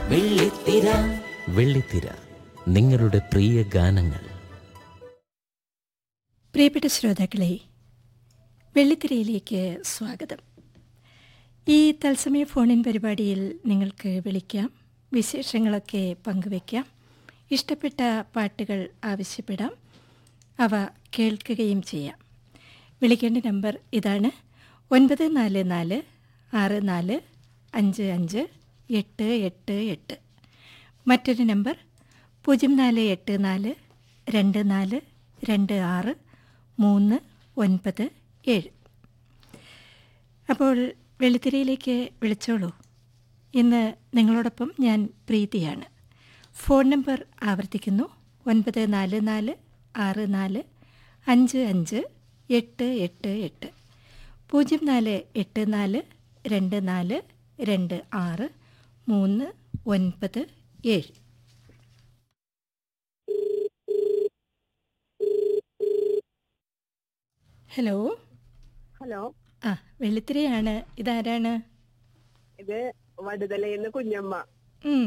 വെള്ളിത്തിര വെള്ളിത്തിര നിങ്ങളുടെ പ്രിയ ഗാനങ്ങൾ പ്രിയപ്പെട്ട ശ്രോതാക്കളെ വെള്ളിത്തിരയിലേക്ക് സ്വാഗതം ഈ തത്സമയ ഫോണിൻ പരിപാടിയിൽ നിങ്ങൾക്ക് വിളിക്കാം വിശേഷങ്ങളൊക്കെ പങ്കുവയ്ക്കാം ഇഷ്ടപ്പെട്ട പാട്ടുകൾ ആവശ്യപ്പെടാം അവ കേൾക്കുകയും ചെയ്യാം വിളിക്കേണ്ട നമ്പർ ഇതാണ് ഒൻപത് നാല് നാല് ആറ് നാല് അഞ്ച് അഞ്ച് എട്ട് എട്ട് എട്ട് മറ്റൊരു നമ്പർ പൂജ്യം നാല് എട്ട് നാല് രണ്ട് നാല് രണ്ട് ആറ് മൂന്ന് ഒൻപത് ഏഴ് അപ്പോൾ വെള്ളിത്തിരയിലേക്ക് വിളിച്ചോളൂ ഇന്ന് നിങ്ങളോടൊപ്പം ഞാൻ പ്രീതിയാണ് ഫോൺ നമ്പർ ആവർത്തിക്കുന്നു ഒൻപത് നാല് നാല് ആറ് നാല് അഞ്ച് അഞ്ച് എട്ട് എട്ട് എട്ട് പൂജ്യം നാല് എട്ട് നാല് രണ്ട് നാല് രണ്ട് ആറ് മൂന്ന് ഒൻപത് ഏഴ് ഹലോ ഹലോ ആ വെള്ളിത്തിരയാണ് ഇതാരാണ് ഇത് വടുതലയിൽ നിന്ന് കുഞ്ഞമ്മ ഉം.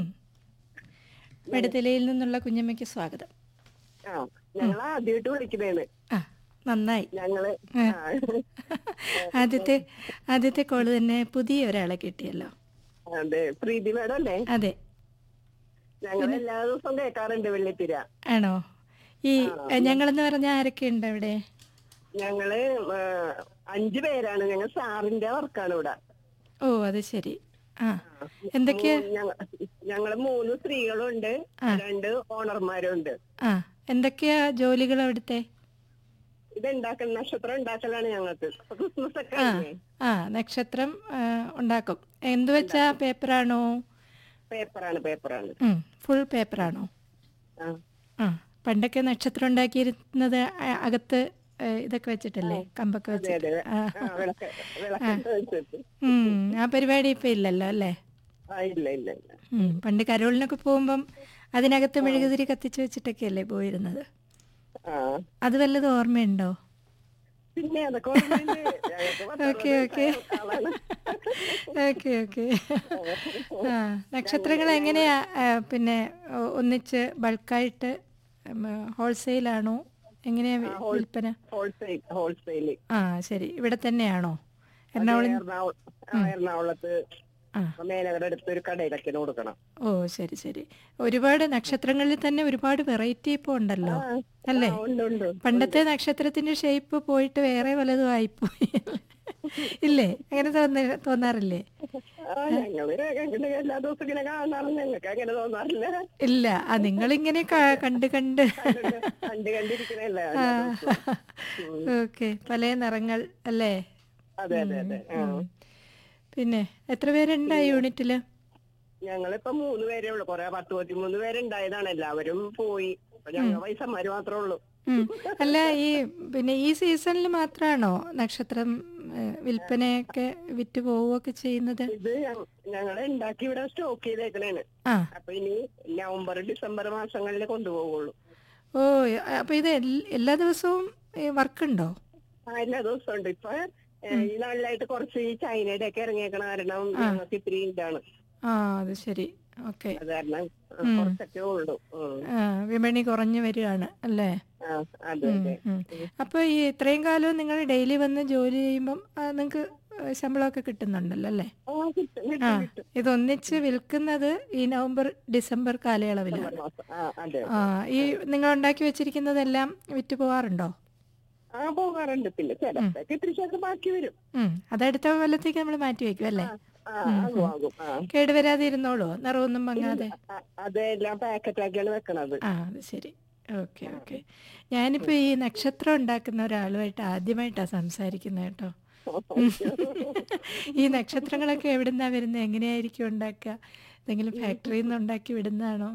വടുതലയിൽ നിന്നുള്ള കുഞ്ഞമ്മയ്ക്ക് സ്വാഗതം ആ ഞങ്ങൾ ആദ്യമായിട്ട് വിളിക്കുന്നതാണ് ആ നന്നായി ഞങ്ങള് ആ. ആ. ആദ്യത്തെ ആദ്യത്തെ കോള് തന്നെ പുതിയ ഒരാളെ കിട്ടിയല്ലോ അതെ പ്രീതി മേഡം അല്ലേ അതെ ഞങ്ങൾ എല്ലാ ദിവസവും കേൾക്കാറുണ്ട് വെള്ളിത്തിര ആണോ ഈ ഞങ്ങളെന്ന് പറഞ്ഞാൽ ആരൊക്കെ ഉണ്ട് അവിടെ ഞങ്ങള് ആ, അഞ്ചു പേരാണ് ഞങ്ങൾ സാറിന്റെ വർക്കാണ് ഇവിടെ ഓ അത് ശരി ആ എന്തൊക്കെയാ മൂ- ഞങ്ങ- ഞങ്ങള് മൂന്ന് സ്ത്രീകളുണ്ട് രണ്ട് ഓണർമാരും ഉണ്ട് ആ എന്തൊക്കെയാ ജോലികൾ അവിടുത്തെ ഇത് ഉണ്ടാക്കൽ നക്ഷത്രം ഉണ്ടാക്കലാണ് ഞങ്ങൾക്ക് ഇപ്പൊ ക്രിസ്മസ് ഒക്കെ ആ അല്ലേ ആ നക്ഷത്രം ആ, ഉണ്ടാക്കും എന്ത് വെച്ചാ പേപ്പറാണോ പേപ്പറാണ് പേപ്പറാണ് ഫുൾ പേപ്പറാണോ ആ ആ പണ്ടൊക്കെ നക്ഷത്രം ഉണ്ടാക്കിയിരുന്നത് അ- അകത്ത് ഏ, ഇതൊക്കെ വെച്ചിട്ടല്ലേ കമ്പൊക്കെ അതെ വെച്ചിട്ട് അതെ ആ ആ വിളക്ക് വിളക്കൊക്കെ വെച്ചിട്ട് ഉം, ആ പരിപാടി ഇപ്പൊ ഇല്ലല്ലോ അല്ലേ ആ ഇല്ല ഇല്ല ഇല്ല ഉം, പണ്ട് കരോളിനൊക്കെ പോകുമ്പം അതിനകത്ത് മെഴുകുതിരി കത്തിച്ച് വെച്ചിട്ടൊക്കെ അല്ലേ പോയിരുന്നത് ആ അത് വല്ലതും ഓർമ്മയുണ്ടോ പിന്നെ അതൊക്കെ ഓർമ്മയുണ്ട്. ഞങ്ങൾക്ക് പത്ത് ഓക്കെ ഓക്കെ അറുപത് ആളാണ്. ഓക്കെ ഓക്കെ ആ നക്ഷത്രങ്ങൾ എങ്ങനെയാ ആ, പിന്നെ ഒ- ഒന്നിച്ച് ബൾക്കായിട്ട് ഹോൾസെയിലാണോ എങ്ങനെയാ വി- വിൽപ്പന ഹോൾസെയിൽ ഹോൾസെയിൽ ആ ശരി ഇവിടെ തന്നെയാണോ എറണാകുളം എറണാകുളം ആ, എറണാകുളത്ത് ആ. മേനകരുടെ അടുത്ത് ഒരു കടയിലൊക്കെ കൊടുക്കണം ഓ ശരി ശരി ഒരുപാട് നക്ഷത്രങ്ങളിൽ തന്നെ ഒരുപാട് വെറൈറ്റി ഇപ്പോൾ ഉണ്ടല്ലോ അല്ലേ ആ, ഉണ്ട് ഉണ്ട് പണ്ടത്തെ നക്ഷത്രത്തിന്റെ ഷേപ്പ് പോയിട്ട് വേറെ വല്ലതും ആയിപ്പോയി ഇല്ലേ അങ്ങനെ തോന്ന തോന്നാറില്ലേ ആ ഞങ്ങള് ഞങ്ങളുടെ എല്ലാ ദിവസവും ഇങ്ങനെ കാണാറുണ്ട് ഞങ്ങൾക്ക് അങ്ങനെ തോന്നാറില്ല ഇല്ല ആ നിങ്ങളിങ്ങനെ ക- കണ്ട് കണ്ട് കണ്ട് കണ്ടിരിക്കണല്ലേ ഓക്കെ പല നിറങ്ങൾ അല്ലേ അതെ അതെ അതെ ആ. പിന്നെ എത്ര പേരുണ്ട് ആ യൂണിറ്റില് ഞങ്ങളിപ്പോ മൂന്ന് പേരേ ഉള്ളു കൊറേ പത്ത് പത്തിമൂന്ന് പേരുണ്ടായതാണ് എല്ലാവരും പോയി അപ്പൊ ഞങ്ങൾ വയസ്സന്മാര് മാത്രമേ ഉള്ളൂ ഉം. അല്ല ഈ പിന്നെ ഈ സീസണിൽ മാത്രമാണോ നക്ഷത്രം ഏ, വിൽപ്പനയൊക്കെ വിറ്റ് പോവുകയൊക്കെ ചെയ്യുന്നത് ഇത് ഞങ്ങൾ ഉണ്ടാക്കി ഇവിടെ സ്റ്റോക്ക് ചെയ്തേക്കണേണ് ആ അപ്പൊ ഇനി നവംബർ ഡിസംബർ മാസങ്ങളിൽ കൊണ്ടുപോകുള്ളൂ ഓ അപ്പൊ ഇത് എൽ- എല്ലാ ദിവസവും വർക്ക് ഉണ്ടോ ആ എല്ലാ ദിവസവും ഉണ്ട് ഇപ്പൊ ഏ, ഈ നാളിലായിട്ട് കുറച്ച് ഈ ചൈനയുടെ ഒക്കെ ഇറങ്ങിയേക്കണ കാരണം ഞങ്ങൾക്ക് ഇത്തിരി ഇതാണ് ആ അത് ശരി ഓക്കെ അത് കാരണം ആ, കുറച്ചൊക്കെ ഉള്ളൂ ഉം. വിപണി കുറഞ്ഞു വരികയാണ് അല്ലേ ആ അതെ അതെ ഉം. അപ്പൊ ഈ ഇത്രയും കാലം നിങ്ങൾ ഡെയിലി വന്ന് ജോലി ചെയ്യുമ്പം നിങ്ങൾക്ക് ശമ്പളമൊക്കെ കിട്ടുന്നുണ്ടല്ലോ അല്ലേ ആ കിട്ടും ആ കിട്ടും കിട്ടും ഇതൊന്നിച്ച് വിൽക്കുന്നത് ഈ നവംബർ ഡിസംബർ കാലയളവിലാണ് മാസം. ആ അതെ ആ ഈ നിങ്ങൾ ഉണ്ടാക്കി വെച്ചിരിക്കുന്നതെല്ലാം വിറ്റ് പോവാറുണ്ടോ ആ പോകാറുണ്ട് പിന്നെ ചിലപ്പോഴൊക്കെ ഇത്തിരി ശേഷം ബാക്കി വരും ഉം അതടുത്ത കൊല്ലത്തേക്ക് നമ്മൾ മാറ്റി വെക്കും അല്ലേ ആ ആകും ആകും ആ കേടുവരാതെ ഇരുന്നോളൂ നിറവൊന്നും മങ്ങാതെ ആ, അതെല്ലാം പാക്കറ്റ് ആക്കിയാണ് വെക്കണത് ആ അത് ശരി ഓക്കെ ഓക്കെ ഞാനിപ്പോൾ ഈ നക്ഷത്രം ഉണ്ടാക്കുന്ന ഒരാളുമായിട്ട് ആദ്യമായിട്ടാണ് സംസാരിക്കുന്നത് കേട്ടോ ഈ നക്ഷത്രങ്ങളൊക്കെ എവിടുന്നാ വരുന്നത് എങ്ങനെയായിരിക്കും ഉണ്ടാക്കുക എന്തെങ്കിലും ഫാക്ടറിയിൽ നിന്ന് ഉണ്ടാക്കി വിടുന്നതാണോ